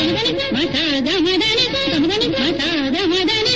మసాద మదని మసాద మదని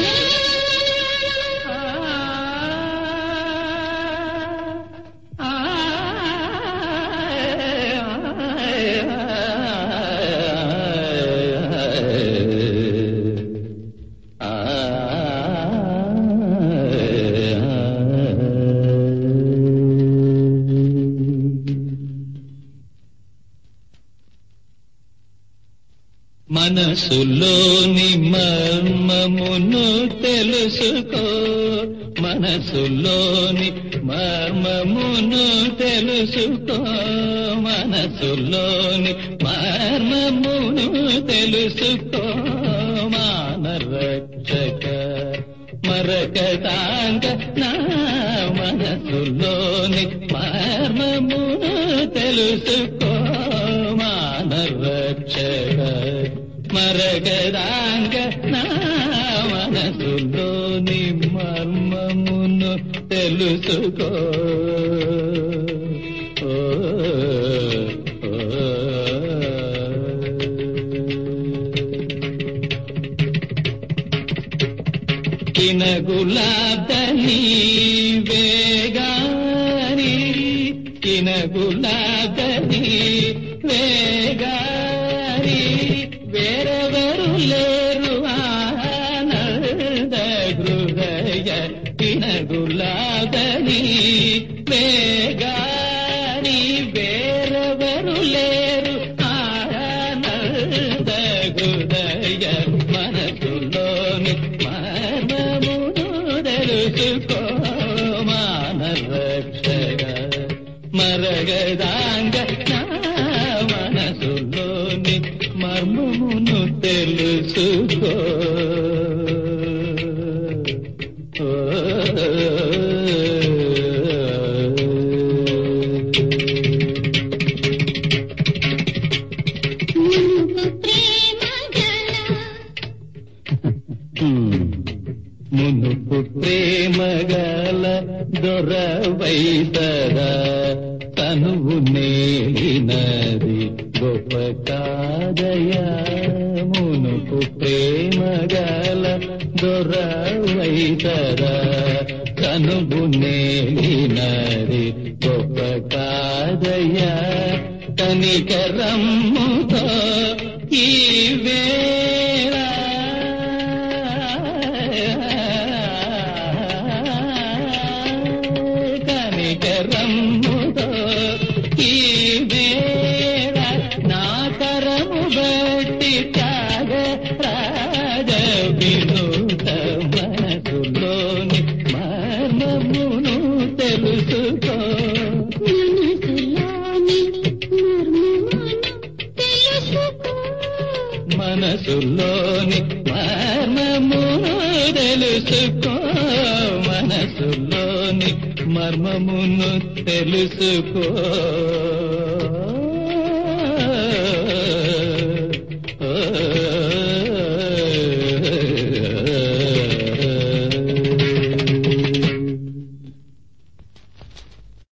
మనసులోని మర్మమును తెలుసుకో మనసులోని మర్మమును తెలుసుకో మనసులోని మర్మమును తెలుసుకో మానరక్షక మరకతాంగ నా మనసులోని మర్మమును తెలుసుకో మానరక్షక మరగదాంగ నా మనసులోని మర్మమును తెలుసుకో ఓ, ఓ. కిన గులాబ్దని వేగాని కిన గులాబ్దని వేగాని వేరెవరు లేరు ఆనంద హృదయ కిన గులాబ్దని వేగాని వేరెవరు లేరు ఆనంద హృదయ మనసులోని మనమును తెలుసుకో మానరక్షక మరగదాంగ నా మనసులోని మర్మమును తెలుసుకో మునుపు ప్రేమ గల మునుపు ప్రేమగల దొరవైతరా తనువు నేలినది గొప్ప కాదయా మునుపు ప్రేమగల దొరవైతరా తనువు నేలినది గొప్ప కాదయా కనికరమ్ముతో ఈ వేళ కనికరమ్ముతో ఈ వేళ నా కరము బట్టి త్యాగ రాజ వినూత మనసులోని మర్మమును తెలుసుకో మనసులోని మర్మమును తెలుసుకో మనసులోని మర్మమును తెలుసుకో మనసులోని మర్మమును తెలుసుకో